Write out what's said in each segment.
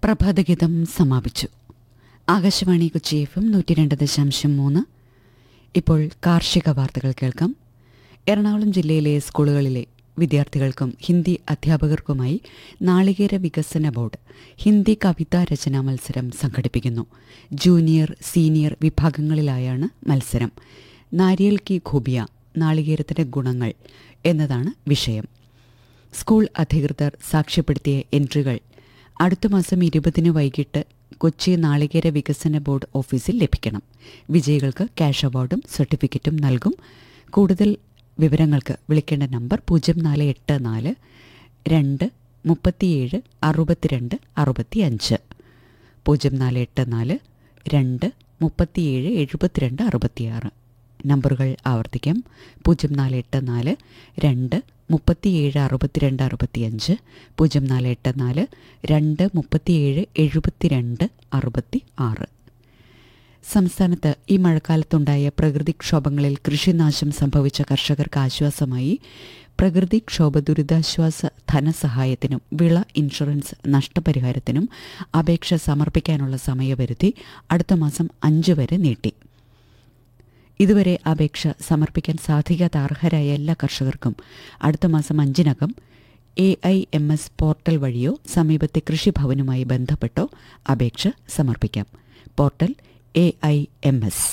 പ്രഭാതഗീതം സമാപിച്ചു Akashvani Kochi F M നൂറ്റി രണ്ട് ദശാംശം മൂന്ന് ഇപ്പോൾ കാർഷിക വാർത്തകൾ കേൾക്കാം എറണാകുളം ജില്ലയിലെ സ്കൂളുകളിലെ വിദ്യാർത്ഥികൾക്കും ഹിന്ദി അധ്യാപകർക്കുമായി നാളികേര വികസന ബോർഡ് ഹിന്ദി കവിതാ രചനാ മത്സരം സംഘടിപ്പിക്കുന്നു ജൂനിയർ സീനിയർ വിഭാഗങ്ങളിലായാണ് മത്സരം നാരിയൽ കി ഖൂബിയ നാളികേരത്തിന്റെ ഗുണങ്ങൾ എന്നതാണ് വിഷയം സ്കൂൾ അധികൃതർ സാക്ഷ്യപ്പെടുത്തിയ എൻട്രികൾ അടുത്ത മാസം ഇരുപതിന് വൈകിട്ട് കൊച്ചി നാളികേര വികസന ബോർഡ് ഓഫീസിൽ ലഭിക്കണം വിജയികൾക്ക് ക്യാഷ് അവാർഡും സർട്ടിഫിക്കറ്റും നൽകും കൂടുതൽ വിവരങ്ങൾക്ക് വിളിക്കേണ്ട നമ്പർ പൂജ്യം നാല് എട്ട് നാല് രണ്ട് മുപ്പത്തിയേഴ് അറുപത്തിരണ്ട് അറുപത്തി അഞ്ച് പൂജ്യം നാല് എട്ട് നാല് രണ്ട് മുപ്പത്തിയേഴ് എഴുപത്തിരണ്ട് അറുപത്തിയാറ് നമ്പറുകൾ ആവർത്തിക്കാം പൂജ്യം നാല് എട്ട് നാല് രണ്ട് മുപ്പത്തിയേഴ് അറുപത്തിരണ്ട് അറുപത്തിയഞ്ച് പൂജ്യം നാല് എട്ട് നാല് രണ്ട് മുപ്പത്തിയേഴ് എഴുപത്തിരണ്ട് അറുപത്തി ആറ് സംസ്ഥാനത്ത് ഈ മഴക്കാലത്തുണ്ടായ പ്രകൃതിക്ഷോഭങ്ങളിൽ കൃഷിനാശം സംഭവിച്ച കർഷകർക്ക് ആശ്വാസമായി പ്രകൃതിക്ഷോഭ ദുരിതാശ്വാസ ധനസഹായത്തിനും വിള ഇൻഷുറൻസ് നഷ്ടപരിഹാരത്തിനും അപേക്ഷ സമർപ്പിക്കാനുള്ള സമയപരിധി അടുത്ത മാസം അഞ്ച് വരെ നീട്ടി ഇതുവരെ അപേക്ഷ സമർപ്പിക്കാൻ സാധിക്കാത്ത അർഹരായ എല്ലാ കർഷകർക്കും അടുത്ത മാസം അഞ്ചിനകം A I M S portal വഴിയോ സമീപത്തെ കൃഷിഭവനുമായി ബന്ധപ്പെട്ടോ അപേക്ഷ സമർപ്പിക്കാം portal A I M S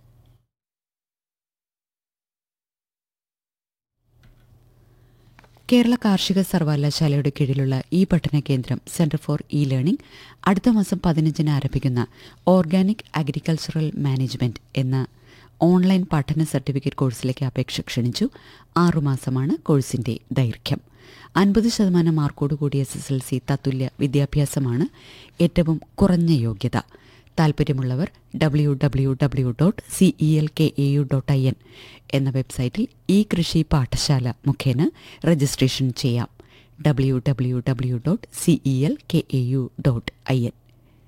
Kerala കാർഷിക സർവകലാശാലയുടെ കീഴിലുള്ള ഈ പഠന കേന്ദ്രം സെന്റർ ഫോർ ഇ ലേണിംഗ് അടുത്ത മാസം പതിനഞ്ചിന് ആരംഭിക്കുന്ന ഓർഗാനിക് അഗ്രികൾച്ചറൽ മാനേജ്മെന്റ് എന്ന ഓൺലൈൻ പഠന സർട്ടിഫിക്കറ്റ് കോഴ്സിലേക്ക് അപേക്ഷ ക്ഷണിച്ചു ആറുമാസമാണ് കോഴ്സിന്റെ ദൈർഘ്യം അൻപത് ശതമാനം മാർക്കോടുകൂടി എസ് എസ് എൽ സി തത്തുല്യ വിദ്യാഭ്യാസമാണ് ഏറ്റവും കുറഞ്ഞ യോഗ്യത താൽപ്പര്യമുള്ളവർ W W W dot C E L K A U dot I N എന്ന വെബ്സൈറ്റിൽ ഈ കൃഷി പാഠശാല മുഖേന രജിസ്ട്രേഷൻ ചെയ്യാം W W W dot C E L K A U dot I N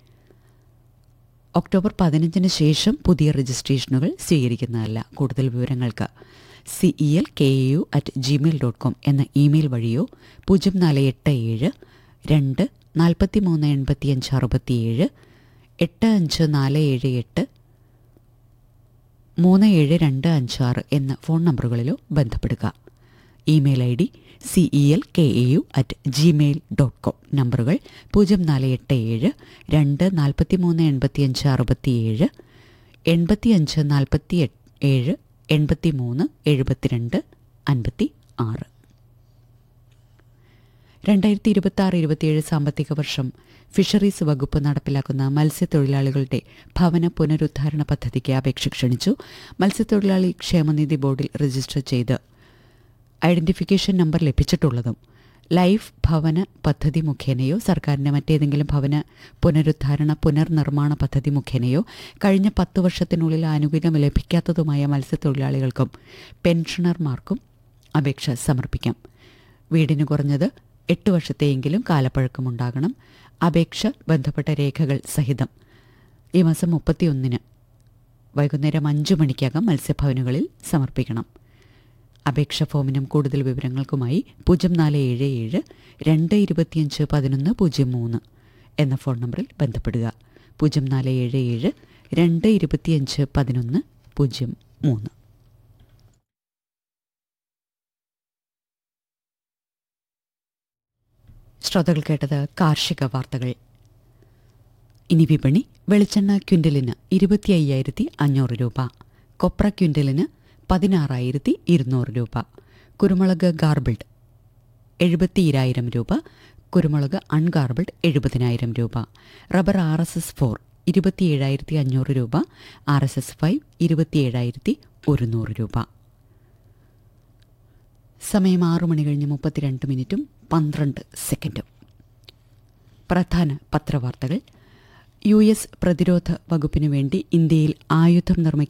October പതിനഞ്ചിന് ശേഷം പുതിയ രജിസ്ട്രേഷനുകൾ സ്വീകരിക്കുന്നതല്ല കൂടുതൽ വിവരങ്ങൾക്ക് C E L K A U at gmail dot com എന്ന ഇമെയിൽ വഴിയോ പൂജ്യം നാല് എട്ട് ഏഴ് രണ്ട് നാൽപ്പത്തി മൂന്ന് എൺപത്തിയഞ്ച് അറുപത്തിയേഴ് എട്ട് അഞ്ച് നാല് ഏഴ് എട്ട് മൂന്ന് ഏഴ് രണ്ട് അഞ്ച് ആറ് എന്ന ഫോൺ നമ്പറുകളിലോ ബന്ധപ്പെടുക email I D C E L K A U at gmail dot com നമ്പറുകൾ പൂജ്യം നാല് എട്ട് ഏഴ് രണ്ട് നാൽപ്പത്തി മൂന്ന് എൺപത്തിയഞ്ച് അറുപത്തിയേഴ് എൺപത്തിയഞ്ച് നാൽപ്പത്തി ഏഴ് എൺപത്തി മൂന്ന് എഴുപത്തിരണ്ട് അൻപത്തി ആറ് രണ്ടായിരത്തി ഇരുപത്തി ആറ് ഇരുപത്തിയേഴ് സാമ്പത്തിക വർഷം ഫിഷറീസ് വകുപ്പ് നടപ്പിലാക്കുന്ന മത്സ്യത്തൊഴിലാളികളുടെ ഭവന പുനരുദ്ധാരണ പദ്ധതിക്ക് അപേക്ഷ ക്ഷണിച്ചു മത്സ്യത്തൊഴിലാളി ക്ഷേമനിധി ബോർഡിൽ രജിസ്റ്റർ ചെയ്ത് ഐഡന്റിഫിക്കേഷൻ നമ്പർ ലഭിച്ചിട്ടുള്ളതും ലൈഫ് ഭവന പദ്ധതി മുഖേനയോ സർക്കാരിൻ്റെ മറ്റേതെങ്കിലും ഭവന പുനരുദ്ധാരണ പുനർനിർമ്മാണ പദ്ധതി മുഖേനയോ കഴിഞ്ഞ പത്ത് വർഷത്തിനുള്ളിൽ ആനുകൂല്യം ലഭിക്കാത്തതുമായ മത്സ്യത്തൊഴിലാളികൾക്കും പെൻഷനർമാർക്കും അപേക്ഷ സമർപ്പിക്കാം വീടിന് കുറഞ്ഞത് എട്ട് വർഷത്തെയെങ്കിലും കാലപ്പഴക്കമുണ്ടാകണം അപേക്ഷ ബന്ധപ്പെട്ട രേഖകൾ സഹിതം ഈ മാസം മുപ്പത്തിയൊന്നിന് വൈകുന്നേരം അഞ്ചു മണിക്കകം മത്സ്യഭവനുകളിൽ സമർപ്പിക്കണം അപേക്ഷ ഫോമിനും കൂടുതൽ വിവരങ്ങൾക്കുമായി പൂജ്യം നാല് ഏഴ് ഏഴ് രണ്ട് ഇരുപത്തിയഞ്ച് പതിനൊന്ന് പൂജ്യം മൂന്ന് എന്ന ഫോൺ നമ്പറിൽ ബന്ധപ്പെടുക പൂജ്യം നാല് ഏഴ് ഏഴ് രണ്ട് ഇരുപത്തിയഞ്ച് പതിനൊന്ന് പൂജ്യം മൂന്ന് ശ്രോതാക്കൾ കേട്ടത് കാർഷിക വാർത്തകൾ ഇനി വിപണി വെളിച്ചെണ്ണ ക്വിൻ്റലിന് ഇരുപത്തി അയ്യായിരത്തി അഞ്ഞൂറ് രൂപ കൊപ്ര ക്വിൻ്റലിന് പതിനാറായിരത്തി ഇരുന്നൂറ് രൂപ കുരുമുളക് ഗാർബിൾഡ് എഴുപത്തിയിരായിരം രൂപ കുരുമുളക് അൺഗാർബിൾഡ് എഴുപതിനായിരം രൂപ rubber R S S four ഇരുപത്തിയേഴായിരത്തി അഞ്ഞൂറ് രൂപ ആർ എസ് എസ് ഫൈവ് ഇരുപത്തിയേഴായിരത്തി ഒരുന്നൂറ് രൂപ സമയം ആറു മണി കഴിഞ്ഞ് മുപ്പത്തിരണ്ട് മിനിറ്റും പന്ത്രണ്ട് സെക്കൻഡും പ്രധാന പത്രവാർത്തകൾ യു എസ് പ്രതിരോധ വകുപ്പിനു വേണ്ടി ഇന്ത്യയിൽ ആയുധം നിർമ്മിക്കാൻ